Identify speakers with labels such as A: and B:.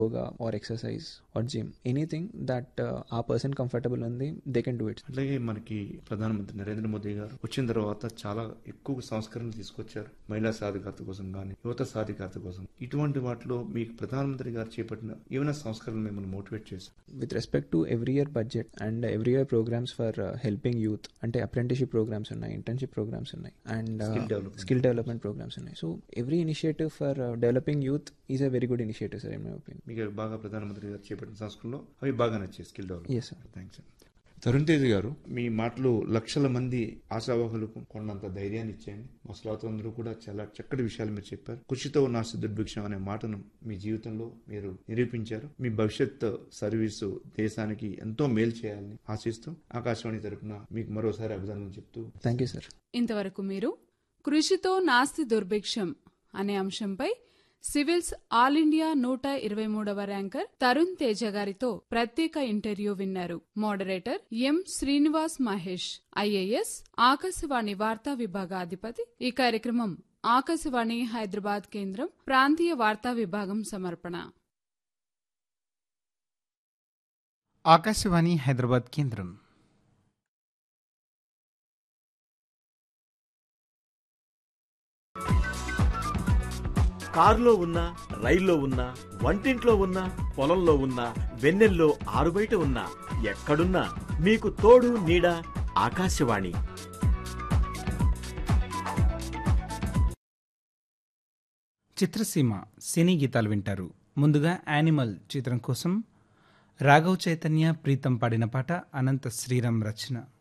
A: yoga or exercise or gym anything that uh, our person comfortable ఉంది they can do it
B: అట్లాగే మనకి ప్రధానమంత్రి నరేంద్ర మోదీ గారు వచ్చిన తర్వాత చాలా ఎక్కువ సంస్కరణలు తీసుకొచ్చారు మహిళా సాధికారత కోసం కానీ యువత సాధికారత కోసం ఇటువంటి వాటిలో మీకు ప్రధానమంత్రి గారు చేపట్టిన ఏమైనా సంస్కరణలు మిమ్మల్ని మోటివేట్ చేశారు
A: with respect to every year budget and every year programs for uh, helping youth అంటే apprenticeship programs ఉన్నాయి internship programs ఉన్నాయి and uh,
B: Skill development.
A: skill development programs ఉన్నాయి so every initiative for uh, developing youth is a very good initiative sir in my opinion
B: మీకు బాగా ప్రధానమంత్రి గారు చేపట్టిన సంస్కరణలో అవి బాగా నచ్చాయి skill develop
A: yes sir
B: thanks Tarun Tej గారు మీ మాటలు లక్షల మంది ఆశావాహులకు కొన్నంత ధైర్యాన్ని ఇచ్చేయండి మా శ్రోతలందరూ కూడా చాలా చక్కటి విషయాలు మీరు చెప్పారు కృషితో నా దుర్భిక్షం అనే మాటను మీ జీవితంలో మీరు నిరూపించారు మీ భవిష్యత్ సర్వీసు దేశానికి ఎంతో మేలు చేయాలని ఆశిస్తూ ఆకాశవాణి తరపున మీకు మరోసారి అభినందనలు చెప్తూ
A: thank you sir
C: ఇంతవరకు మీరు కృషితో నాస్తి దుర్భిక్షం అనే అంశంపై సివిల్స్ ఆల్ ఇండియా నూట ఇరవై మూడవ ర్యాంకర్ తరుణ్ తేజ గారితో ప్రత్యేక ఇంటర్వ్యూ విన్నారు moderator M Srinivas Mahesh IAS Akashvani వార్తా విభాగ అధిపతి ఈ కార్యక్రమం ఆకాశవాణి హైదరాబాద్ కేంద్రం ప్రాంతీయ వార్తా విభాగం సమర్పణ
D: ఆకాశవాణి హైదరాబాద్ కేంద్రం
E: కారులో ఉన్నా రైల్లో ఉన్నా వంటింట్లో ఉన్నా పొలంలో ఉన్నా వెన్నెల్లో ఆరుబయట ఉన్నా ఎక్కడున్నా మీకు తోడు నీడ ఆకాశవాణి
D: చిత్రసీమ సినీ గీతాలు వింటారు ముందుగా యానిమల్ చిత్రం కోసం రాఘవ్ చైతన్య ప్రీతం పాడిన పాట అనంత శ్రీరామ్ రచన